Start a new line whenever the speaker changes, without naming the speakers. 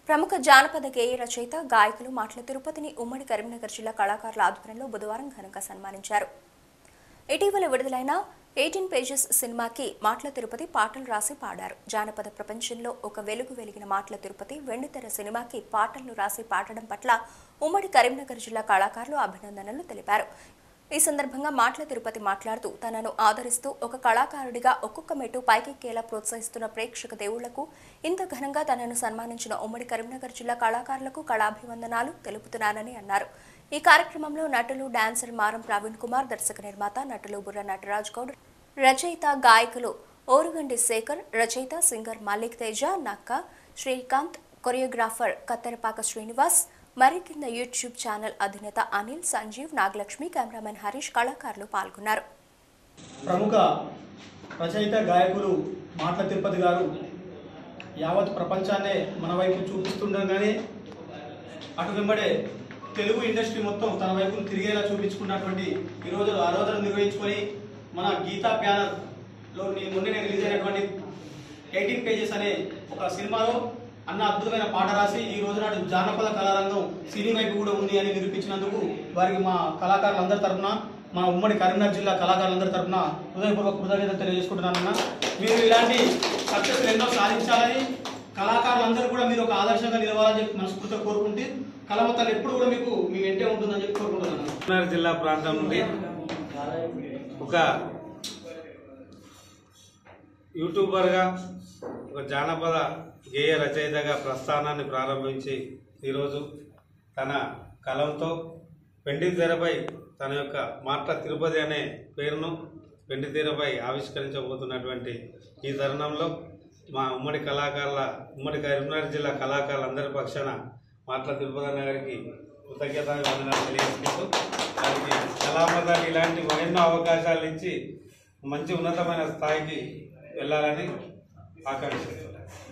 ప్రముఖ జానపద గేయ రచయిత గాయకులు మాటల తిరుపతిని ఉమ్మడి కరీంనగర్ జిల్లా కళాకారుల ఆధ్వర్యంలో బుధవారం ఘనంగా సన్మానించారు ఇటీవల విడుదలైన ఎయిటీన్ పేజెస్ సినిమాకి మాటల తిరుపతి పాటలు రాసి పాడారు జానపద ప్రపంచంలో ఒక వెలుగు వెలిగిన మాటల తిరుపతి వెండితెర సినిమాకి పాటలను రాసి పాడడం పట్ల ఉమ్మడి కరీంనగర్ జిల్లా కళాకారులు అభినందనలు తెలిపారు ఈ సందర్భంగా మాటల తిరుపతి మాట్లాడుతూ తనను ఆదరిస్తూ ఒక కళాకారుడిగా ఒక్కొక్క మెట్టు పైకెక్కేలా ప్రోత్సహిస్తున్న ప్రేక్షక దేవుళ్లకు ఇంత ఘనంగా తనను సన్మానించిన ఉమ్మడి కరీంనగర్ జిల్లా కళాకారులకు కళాభివందనాలు తెలుపుతున్నానని అన్నారు ఈ కార్యక్రమంలో నటులు డాన్సర్ మారం ప్రవీణ్ కుమార్ దర్శక నిర్మాత నటులు బుర్ర నటరాజ్ గౌడ్ రచయిత గాయకులు ఓరుగండి శేఖర్ రచయిత సింగర్ మల్లిక్ తేజ నక్క శ్రీకాంత్ కొరియోగ్రాఫర్ కత్తెరపాక శ్రీనివాస్ మరి కింద యూట్యూబ్ ఛానల్ అధినేత అనిల్ సంజీవ్ నాగలక్ష్మి కెమెరామెన్ హరీష్ కళాకారులు పాల్గొన్నారు
ప్రముఖ రచయిత గాయకులు మాటల తిరుపతి గారు యావత్ ప్రపంచాన్నే మన వైపు చూపిస్తుండగానే అటు వెంబడే తెలుగు ఇండస్ట్రీ మొత్తం తన వైపు తిరిగేలా చూపించుకున్నటువంటి ఈ రోజు ఆరాధన నిర్వహించుకొని మన గీతా బ్యానర్లో మొన్ననే రిలీజ్ అయినటువంటి ఎయిటీన్ పేజెస్ అనే ఒక సినిమాలో అన్న అద్భుతమైన పాట రాసి ఈ రోజు నాడు జానపద కళారంగం సినీ వైపు కూడా ఉంది అని నిరూపించినందుకు వారికి మా కళాకారులందరి తరపున మా ఉమ్మడి కరీంనగర్ జిల్లా కళాకారులందరి తరపున హృదయపూర్వక కృతజ్ఞతలు తెలియజేసుకుంటున్నానన్న మీరు ఇలాంటి సక్సెస్ ఎన్నో సాధించాలని కళాకారులందరూ కూడా మీరు ఒక ఆదర్శంగా నిలవాలని చెప్పి మనస్ఫూర్తిగా కోరుకుంటే కళావతాలు ఎప్పుడు కూడా మీకు మీ వెంటే ఉంటుందని చెప్పి కోరుకుంటున్నాను
కరీంనగర్ జిల్లా ప్రాంతం నుండి ఒక యూట్యూబర్గా ఒక జానపద గేయ రచయితగా ప్రస్థానాన్ని ప్రారంభించి ఈరోజు తన కలంతో వెండి తెరపై తన యొక్క మాట తిరుపతి అనే పేరును వెండి తెరపై ఆవిష్కరించబోతున్నటువంటి ఈ తరుణంలో మా ఉమ్మడి కళాకారుల ఉమ్మడి కరీంనగర్ జిల్లా కళాకారులందరి పక్షాన మాటల తిరుపతి అన్న గారికి కృతజ్ఞత వందనాలు తెలియజేసుకుంటూ వారికి కళాపదాలు ఇలాంటి మరెన్నో అవకాశాలు ఇచ్చి మంచి ఉన్నతమైన స్థాయికి వెళ్ళాలని ఆకాంక్షిస్తున్నాను